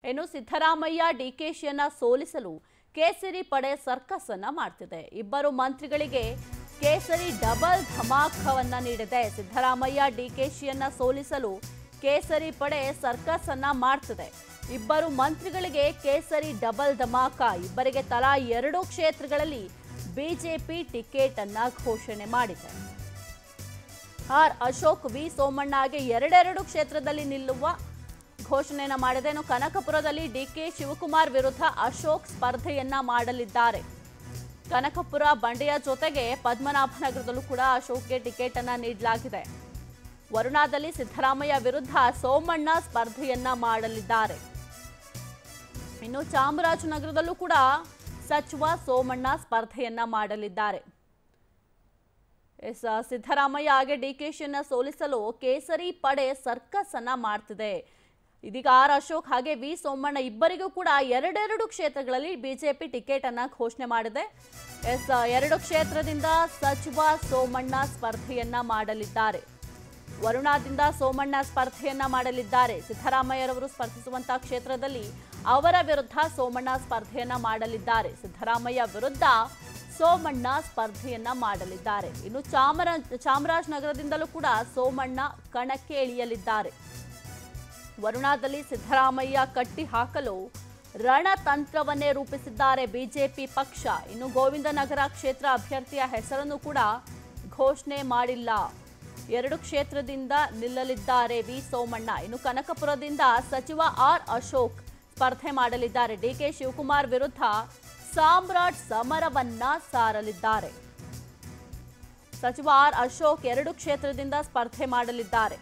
ಇನ್ನು ಸಿದ್ದರಾಮಯ್ಯ ಡಿಕೆಶಿಯನ್ನ ಸೋಲಿಸಲು ಕೇಸರಿ ಪಡೆ ಸರ್ಕಸ್ ಅನ್ನ ಮಾಡ್ತಿದೆ ಇಬ್ಬರು ಮಂತ್ರಿಗಳಿಗೆ ಕೇಸರಿ ಡಬಲ್ ಧಮಾಕವನ್ನ ನೀಡಿದೆ ಸಿದ್ದರಾಮಯ್ಯ ಡಿಕೆಶಿಯನ್ನ ಸೋಲಿಸಲು ಕೇಸರಿ ಪಡೆ ಸರ್ಕಸ್ ಅನ್ನ ಮಾಡ್ತಿದೆ ಇಬ್ಬರು ಮಂತ್ರಿಗಳಿಗೆ ಕೇಸರಿ ಡಬಲ್ ಧಮಾಕ ಇಬ್ಬರಿಗೆ ತಲಾ ಎರಡು ಕ್ಷೇತ್ರಗಳಲ್ಲಿ ಬಿಜೆಪಿ ಟಿಕೆಟ್ ಅನ್ನ ಘೋಷಣೆ ಮಾಡಿದೆ ಆರ್ ಅಶೋಕ್ ವಿ ಸೋಮಣ್ಣಗೆ ಎರಡೆರಡು ಕ್ಷೇತ್ರದಲ್ಲಿ ನಿಲ್ಲುವ ಘೋಷಣೆಯನ್ನ ಮಾಡಿದೆ ಇನ್ನು ಕನಕಪುರದಲ್ಲಿ ಡಿಕೆ ಶಿವಕುಮಾರ್ ವಿರುದ್ಧ ಅಶೋಕ್ ಸ್ಪರ್ಧೆಯನ್ನ ಮಾಡಲಿದ್ದಾರೆ ಕನಕಪುರ ಬಂಡೆಯ ಜೊತೆಗೆ ಪದ್ಮನಾಭನಗರದಲ್ಲೂ ಕೂಡ ಅಶೋಕ್ಗೆ ಟಿಕೆಟ್ ಅನ್ನ ನೀಡಲಾಗಿದೆ ವರುಣಾದಲ್ಲಿ ಸಿದ್ದರಾಮಯ್ಯ ವಿರುದ್ಧ ಸೋಮಣ್ಣ ಸ್ಪರ್ಧೆಯನ್ನ ಮಾಡಲಿದ್ದಾರೆ ಇನ್ನು ಚಾಮರಾಜನಗರದಲ್ಲೂ ಕೂಡ ಸಚಿವ ಸೋಮಣ್ಣ ಸ್ಪರ್ಧೆಯನ್ನ ಮಾಡಲಿದ್ದಾರೆ ಎಸ್ ಸಿದ್ದರಾಮಯ್ಯ ಹಾಗೆ ಡಿಕೆಶಿಯನ್ನ ಸೋಲಿಸಲು ಕೇಸರಿ ಪಡೆ ಸರ್ಕಸ್ ಅನ್ನ ಮಾಡ್ತಿದೆ ಇದೀಗ ಆರ್ ಅಶೋಕ್ ಹಾಗೆ ವಿ ಸೋಮಣ್ಣ ಇಬ್ಬರಿಗೂ ಕೂಡ ಎರಡೆರಡು ಕ್ಷೇತ್ರಗಳಲ್ಲಿ ಬಿಜೆಪಿ ಟಿಕೆಟ್ ಅನ್ನ ಘೋಷಣೆ ಮಾಡಿದೆ ಎಸ್ ಎರಡು ಕ್ಷೇತ್ರದಿಂದ ಸಚಿವ ಸೋಮಣ್ಣ ಸ್ಪರ್ಧೆಯನ್ನ ಮಾಡಲಿದ್ದಾರೆ ವರುಣಾದಿಂದ ಸೋಮಣ್ಣ ಸ್ಪರ್ಧೆಯನ್ನ ಮಾಡಲಿದ್ದಾರೆ ಸಿದ್ದರಾಮಯ್ಯರವರು ಸ್ಪರ್ಧಿಸುವಂತಹ ಕ್ಷೇತ್ರದಲ್ಲಿ ಅವರ ವಿರುದ್ಧ ಸೋಮಣ್ಣ ಸ್ಪರ್ಧೆಯನ್ನ ಮಾಡಲಿದ್ದಾರೆ ಸಿದ್ದರಾಮಯ್ಯ ವಿರುದ್ಧ ಸೋಮಣ್ಣ ಸ್ಪರ್ಧೆಯನ್ನ ಮಾಡಲಿದ್ದಾರೆ ಇನ್ನು ಚಾಮರ ಚಾಮರಾಜನಗರದಿಂದಲೂ ಕೂಡ ಸೋಮಣ್ಣ ಕಣಕ್ಕೆ ಇಳಿಯಲಿದ್ದಾರೆ ವರುಣಾದಲ್ಲಿ ಸಿದ್ದರಾಮಯ್ಯ ಕಟ್ಟಿ ಹಾಕಲು ರಣತಂತ್ರವನ್ನೇ ರೂಪಿಸಿದ್ದಾರೆ ಬಿಜೆಪಿ ಪಕ್ಷ ಇನ್ನು ಗೋವಿಂದನಗರ ಕ್ಷೇತ್ರ ಅಭ್ಯರ್ಥಿಯ ಹೆಸರನ್ನು ಕೂಡ ಘೋಷಣೆ ಮಾಡಿಲ್ಲ ಎರಡು ಕ್ಷೇತ್ರದಿಂದ ನಿಲ್ಲಲಿದ್ದಾರೆ ವಿ ಸೋಮಣ್ಣ ಇನ್ನು ಕನಕಪುರದಿಂದ ಸಚಿವ ಆರ್ ಅಶೋಕ್ ಸ್ಪರ್ಧೆ ಮಾಡಲಿದ್ದಾರೆ ಡಿಕೆ ಶಿವಕುಮಾರ್ ವಿರುದ್ಧ ಸಾಮ್ರಾಟ್ ಸಮರವನ್ನ ಸಾರಲಿದ್ದಾರೆ ಸಚಿವ ಆರ್ ಅಶೋಕ್ ಎರಡು ಕ್ಷೇತ್ರದಿಂದ ಸ್ಪರ್ಧೆ ಮಾಡಲಿದ್ದಾರೆ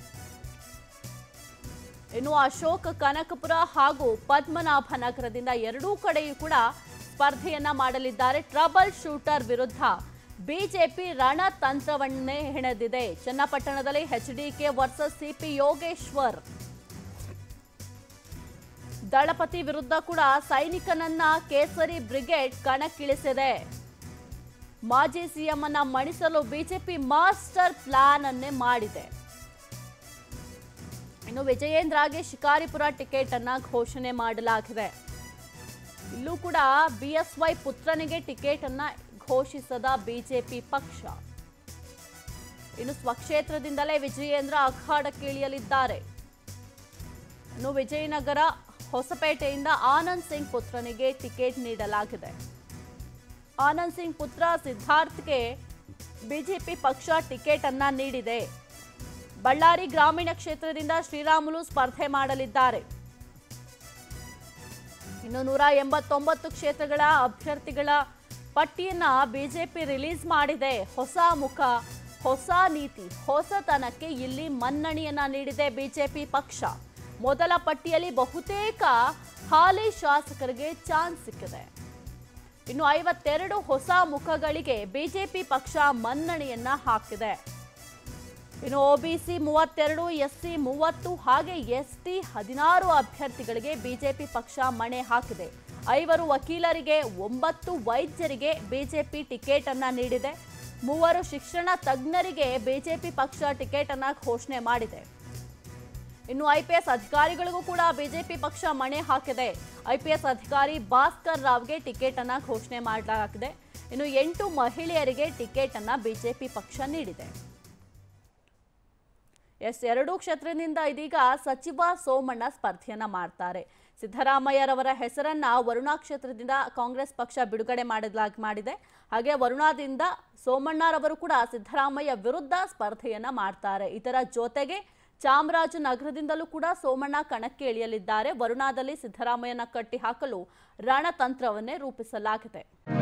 ಇನ್ನು ಅಶೋಕ್ ಕನಕಪುರ ಹಾಗೂ ಪದ್ಮನಾಭನಗರದಿಂದ ಎರಡೂ ಕಡೆಯೂ ಕೂಡ ಸ್ಪರ್ಧೆಯನ್ನ ಮಾಡಲಿದ್ದಾರೆ ಟ್ರಬಲ್ ಶೂಟರ್ ವಿರುದ್ಧ ಬಿಜೆಪಿ ರಣತಂತ್ರವನ್ನೇ ಹೆಣೆದಿದೆ ಚನ್ನಪಟ್ಟಣದಲ್ಲಿ ಎಚ್ಡಿಕೆ ವರ್ಸಸ್ ಸಿಪಿ ಯೋಗೇಶ್ವರ್ ದಳಪತಿ ವಿರುದ್ಧ ಕೂಡ ಸೈನಿಕನನ್ನ ಕೇಸರಿ ಬ್ರಿಗೇಡ್ ಕಣಕ್ಕಿಳಿಸಿದೆ ಮಾಜಿ ಸಿಎಂ ಅನ್ನ ಮಣಿಸಲು ಬಿಜೆಪಿ ಮಾಸ್ಟರ್ ಪ್ಲಾನ್ ಅನ್ನೇ ಮಾಡಿದೆ ಇನ್ನು ವಿಜಯೇಂದ್ರಗೆ ಶಿಕಾರಿಪುರ ಟಿಕೆಟ್ ಅನ್ನ ಘೋಷಣೆ ಮಾಡಲಾಗಿದೆ ಇಲ್ಲೂ ಕೂಡ ಬಿಎಸ್ವೈ ಪುತ್ರನಿಗೆ ಟಿಕೆಟ್ ಅನ್ನ ಘೋಷಿಸದ ಬಿಜೆಪಿ ಪಕ್ಷ ಇನ್ನು ಸ್ವಕ್ಷೇತ್ರದಿಂದಲೇ ವಿಜಯೇಂದ್ರ ಅಖಾಡಕ್ಕೆ ಇಳಿಯಲಿದ್ದಾರೆ ಇನ್ನು ವಿಜಯನಗರ ಹೊಸಪೇಟೆಯಿಂದ ಆನಂದ್ ಸಿಂಗ್ ಪುತ್ರನಿಗೆ ಟಿಕೆಟ್ ನೀಡಲಾಗಿದೆ ಆನಂದ್ ಸಿಂಗ್ ಪುತ್ರ ಸಿದ್ಧಾರ್ಥ್ಗೆ ಬಿಜೆಪಿ ಪಕ್ಷ ಟಿಕೆಟ್ ಅನ್ನ ನೀಡಿದೆ ಬಳ್ಳಾರಿ ಗ್ರಾಮೀಣ ಕ್ಷೇತ್ರದಿಂದ ಶ್ರೀರಾಮುಲು ಸ್ಪರ್ಧೆ ಮಾಡಲಿದ್ದಾರೆ ಇನ್ನು ನೂರ ಎಂಬತ್ತೊಂಬತ್ತು ಕ್ಷೇತ್ರಗಳ ಅಭ್ಯರ್ಥಿಗಳ ಪಟ್ಟಿಯನ್ನ ಬಿಜೆಪಿ ರಿಲೀಸ್ ಮಾಡಿದೆ ಹೊಸ ಮುಖ ಹೊಸ ನೀತಿ ಹೊಸತನಕ್ಕೆ ಇಲ್ಲಿ ಮನ್ನಣೆಯನ್ನ ನೀಡಿದೆ ಬಿಜೆಪಿ ಪಕ್ಷ ಮೊದಲ ಪಟ್ಟಿಯಲ್ಲಿ ಬಹುತೇಕ ಹಾಲಿ ಶಾಸಕರಿಗೆ ಚಾನ್ಸ್ ಸಿಕ್ಕಿದೆ ಇನ್ನು ಐವತ್ತೆರಡು ಹೊಸ ಮುಖಗಳಿಗೆ ಬಿಜೆಪಿ ಪಕ್ಷ ಮನ್ನಣೆಯನ್ನ ಹಾಕಿದೆ ಇನ್ನು ಒಬಿಸಿ ಮೂವತ್ತೆರಡು ಎಸ್ಸಿ ಮೂವತ್ತು ಹಾಗೆ ಎಸ್ಟಿ ಹದಿನಾರು ಅಭ್ಯರ್ಥಿಗಳಿಗೆ ಬಿಜೆಪಿ ಪಕ್ಷ ಮಣೆ ಹಾಕಿದೆ ಐವರು ವಕೀಲರಿಗೆ ಒಂಬತ್ತು ವೈದ್ಯರಿಗೆ ಬಿಜೆಪಿ ಟಿಕೆಟ್ ಅನ್ನ ನೀಡಿದೆ ಮೂವರು ಶಿಕ್ಷಣ ತಜ್ಞರಿಗೆ ಬಿಜೆಪಿ ಪಕ್ಷ ಟಿಕೆಟ್ ಅನ್ನ ಘೋಷಣೆ ಮಾಡಿದೆ ಇನ್ನು ಐಪಿಎಸ್ ಅಧಿಕಾರಿಗಳಿಗೂ ಕೂಡ ಬಿಜೆಪಿ ಪಕ್ಷ ಮಣೆ ಹಾಕಿದೆ ಐಪಿಎಸ್ ಅಧಿಕಾರಿ ಭಾಸ್ಕರ್ ರಾವ್ಗೆ ಟಿಕೆಟ್ ಅನ್ನ ಘೋಷಣೆ ಮಾಡಲಾಗಿದೆ ಇನ್ನು ಎಂಟು ಮಹಿಳೆಯರಿಗೆ ಟಿಕೆಟ್ ಅನ್ನ ಬಿಜೆಪಿ ಪಕ್ಷ ನೀಡಿದೆ ಎಸ್ ಎರಡೂ ಕ್ಷೇತ್ರದಿಂದ ಇದೀಗ ಸಚಿವ ಸೋಮಣ್ಣ ಸ್ಪರ್ಧೆಯನ್ನ ಮಾಡ್ತಾರೆ ಸಿದ್ದರಾಮಯ್ಯರವರ ಹೆಸರನ್ನ ವರುಣಾ ಕ್ಷೇತ್ರದಿಂದ ಕಾಂಗ್ರೆಸ್ ಪಕ್ಷ ಬಿಡುಗಡೆ ಮಾಡಲಾಗಿ ಮಾಡಿದೆ ಹಾಗೆ ವರುಣಾದಿಂದ ಸೋಮಣ್ಣರವರು ಕೂಡ ಸಿದ್ದರಾಮಯ್ಯ ವಿರುದ್ಧ ಸ್ಪರ್ಧೆಯನ್ನ ಮಾಡ್ತಾರೆ ಇದರ ಜೊತೆಗೆ ಚಾಮರಾಜನಗರದಿಂದಲೂ ಕೂಡ ಸೋಮಣ್ಣ ಕಣಕ್ಕೆ ಇಳಿಯಲಿದ್ದಾರೆ ವರುಣಾದಲ್ಲಿ ಸಿದ್ದರಾಮಯ್ಯನ ಕಟ್ಟಿ ಹಾಕಲು ರಣತಂತ್ರವನ್ನೇ ರೂಪಿಸಲಾಗಿದೆ